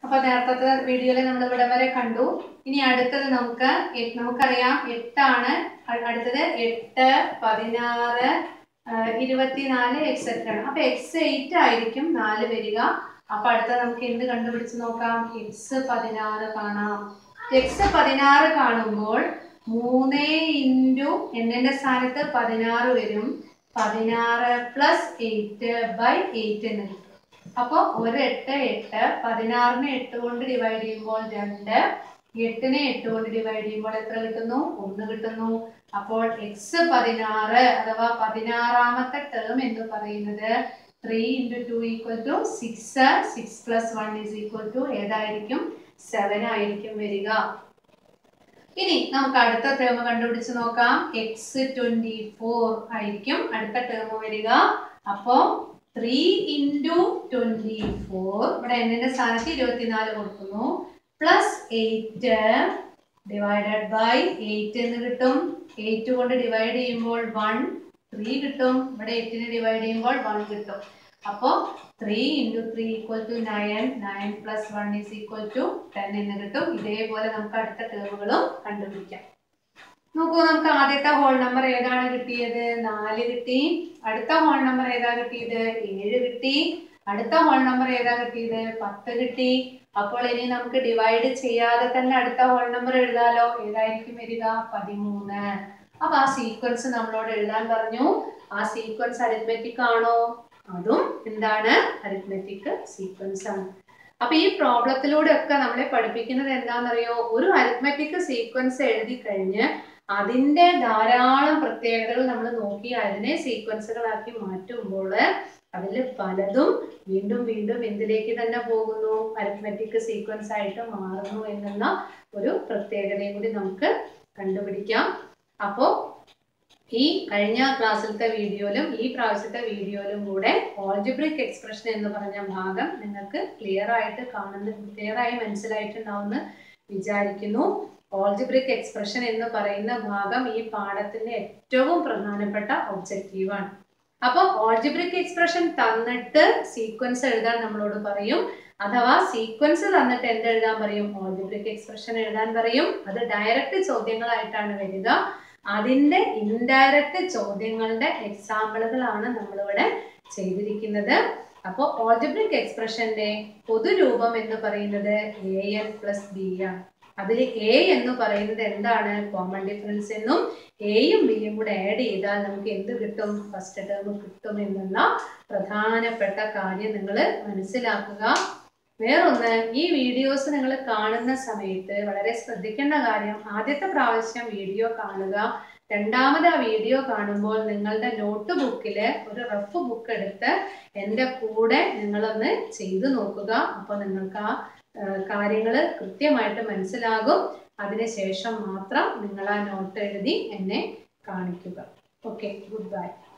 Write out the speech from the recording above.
അപ്പൊ നേരത്തെ വീഡിയോയിൽ നമ്മൾ ഇവിടെ വരെ കണ്ടു ഇനി അടുത്തത് നമുക്ക് എ- നമുക്കറിയാം എട്ടാണ് അ- അടുത്തത് എട്ട് പതിനാറ് ആ, ഇരുപത്തിനാല് എക്സെട്ര ആണ് അപ്പൊ എക്സ് എയ്റ്റ് ആയിരിക്കും നാല് വരിക അപ്പൊ അടുത്ത നമുക്ക് എന്ത് കണ്ടുപിടിച്ച് നോക്കാം എക്സ് പതിനാറ് കാണാം എക്സ് പതിനാറ് കാണുമ്പോൾ മൂന്ന് ഇൻറ്റു എന്നിന്റെ സ്ഥാനത്ത് പതിനാറ് വരും പതിനാറ് പ്ലസ് എയ്റ്റ് ബൈ എയ്റ്റ് എന്ന് കിട്ടും അപ്പോൾ ഒരു എട്ട് എട്ട് പതിനാറിനെ എട്ട് കൊണ്ട് ഡിവൈഡ് ചെയ്യുമ്പോൾ രണ്ട് എട്ടിനെ എട്ട് കൊണ്ട് ഡിവൈഡ് ചെയ്യുമ്പോൾ എത്ര കിട്ടുന്നു ഒന്ന് കിട്ടുന്നു അപ്പോൾ എക്സ് പതിനാറ് അഥവാ പതിനാറാമത്തെ ടേം എന്ന് പറയുന്നത് three into two equal to six six plus one is equal to ഏതായിരിക്കും സെവൻ ആയിരിക്കും വരിക ഇനി നമുക്ക് അടുത്ത ടേം കണ്ടുപിടിച്ച് നോക്കാം എക്സ് ട്വന്റി ഫോർ ആയിരിക്കും അടുത്ത ടേം വരിക അപ്പോ ത്രീ ഇൻറ്റു ട്വന്റി ഫോർ ഇവിടെ എന്നിന്റെ സ്ഥാനത്ത് ഇരുപത്തിനാല് കൊടുക്കുന്നു plus eight divided by eight എന്ന് കിട്ടും എയ്റ്റ് കൊണ്ട് ഡിവൈഡ് ചെയ്യുമ്പോൾ വൺ ത്രീ കിട്ടും ഇവിടെ എയ്റ്റിനെ ഡിവൈഡ് ചെയ്യുമ്പോൾ വൺ കിട്ടും അപ്പോൾ three into three equal to nine nine plus one is equal to ten എന്ന് കിട്ടും ഇതേപോലെ നമുക്ക് അടുത്ത ടേമുകളും കണ്ടുപിടിക്കാം നോക്കൂ നമുക്ക് ആദ്യത്തെ ഹോൾ നമ്പർ ഏതാണ് കിട്ടിയത് നാല് കിട്ടി അടുത്ത ഹോൾ നമ്പർ ഏതാ കിട്ടിയത് ഏഴ് കിട്ടി അടുത്ത ഹോൾ നമ്പർ ഏതാ കിട്ടിയത് പത്ത് കിട്ടി അപ്പോൾ ഇനി നമുക്ക് ഡിവൈഡ് ചെയ്യാതെ തന്നെ അടുത്ത ഹോൾ നമ്പർ എഴുതാലോ ഏതായിരിക്കും വരിക പതിമൂന്ന് അപ്പൊ ആ സീക്വൻസ് നമ്മളോട് എഴുതാൻ പറഞ്ഞു ആ സീക്വൻസ് അരിത്മെറ്റിക് ആണോ അതും എന്താണ് അരിത്മെറ്റിക് സീക്വൻസ് ആണ് അപ്പൊ ഈ പ്രോബ്ലത്തിലൂടെ ഒക്കെ നമ്മളെ പഠിപ്പിക്കുന്നത് എന്താണെന്നറിയോ ഒരു അരിത്മെറ്റിക് സീക്വൻസ് എഴുതി കഴിഞ്ഞ് അതിന്റെ ധാരാളം പ്രത്യേകതകൾ നമ്മൾ നോക്കി അതിനെ സീക്വൻസുകളാക്കി മാറ്റുമ്പോൾ അതിൽ പലതും വീണ്ടും വീണ്ടും എന്തിലേക്ക് തന്നെ പോകുന്നു അരിത്മെറ്റിക് സീക്വൻസ് ആയിട്ട് മാറുന്നു എന്നുള്ള ഒരു പ്രത്യേകതയും കൂടി നമുക്ക് കണ്ടുപിടിക്കാം അപ്പോൾ ഈ കഴിഞ്ഞ ക്ലാസ്സിലത്തെ വീഡിയോയിലും ഈ പ്രാവശ്യത്തെ വീഡിയോയിലും കൂടെ ഓൾജിബ്രിക് എക്സ്പ്രഷൻ എന്ന് പറഞ്ഞ ഭാഗം നിങ്ങൾക്ക് ക്ലിയർ ആയിട്ട് കാണുന്ന ക്ലിയർ ആയി മനസ്സിലായിട്ടുണ്ടാവുമെന്ന് വിചാരിക്കുന്നു ഓൾജിബ്രിക് എക്സ്പ്രഷൻ എന്ന് പറയുന്ന ഭാഗം ഈ പാഠത്തിന്റെ ഏറ്റവും പ്രധാനപ്പെട്ട ഒബ്ജക്റ്റീവാണ് അപ്പോൾ ഓൾജിബ്രിക് എക്സ്പ്രഷൻ തന്നിട്ട് സീക്വൻസ് എഴുതാൻ നമ്മളോട് പറയും അഥവാ സീക്വൻസ് തന്നിട്ട് എന്ത് എഴുതാൻ പറയും ഓൾജിബ്രിക് എക്സ്പ്രഷൻ എഴുതാൻ പറയും അത് ഡയറക്റ്റ് ചോദ്യങ്ങളായിട്ടാണ് വരിക അതിന്റെ ഇൻഡയറക്റ്റ് ചോദ്യങ്ങളുടെ എക്സാമ്പിളുകളാണ് നമ്മളിവിടെ ചെയ്തിരിക്കുന്നത് അപ്പോൾ ഓൾജിബ്രിക് എക്സ്പ്രഷന്റെ പൊതുരൂപം എന്ന് പറയുന്നത് എ എൻ പ്ലസ് ബി ആണ് അതിൽ എ എന്ന് പറയുന്നത് എന്താണ് കോമൺ ഡിഫറൻസ് എന്നും എയും ബിയും കൂടെ ആഡ് ചെയ്താൽ നമുക്ക് എന്ത് കിട്ടും ഫസ്റ്റ് ടേം കിട്ടും എന്നുള്ള പ്രധാനപ്പെട്ട കാര്യം നിങ്ങൾ മനസ്സിലാക്കുക വേറൊന്ന് ഈ വീഡിയോസ് നിങ്ങൾ കാണുന്ന സമയത്ത് വളരെ ശ്രദ്ധിക്കേണ്ട കാര്യം ആദ്യത്തെ പ്രാവശ്യം വീഡിയോ കാണുക രണ്ടാമത് ആ വീഡിയോ കാണുമ്പോൾ നിങ്ങളുടെ നോട്ട് ബുക്കിൽ ഒരു റഫ് ബുക്ക് എടുത്ത് എൻ്റെ കൂടെ നിങ്ങളൊന്ന് ചെയ്തു നോക്കുക അപ്പോൾ നിങ്ങൾക്ക് ആ കാര്യങ്ങൾ കൃത്യമായിട്ട് മനസ്സിലാകും അതിനുശേഷം മാത്രം നിങ്ങൾ ആ നോട്ട് എഴുതി എന്നെ കാണിക്കുക ഓക്കെ ഗുഡ് ബൈ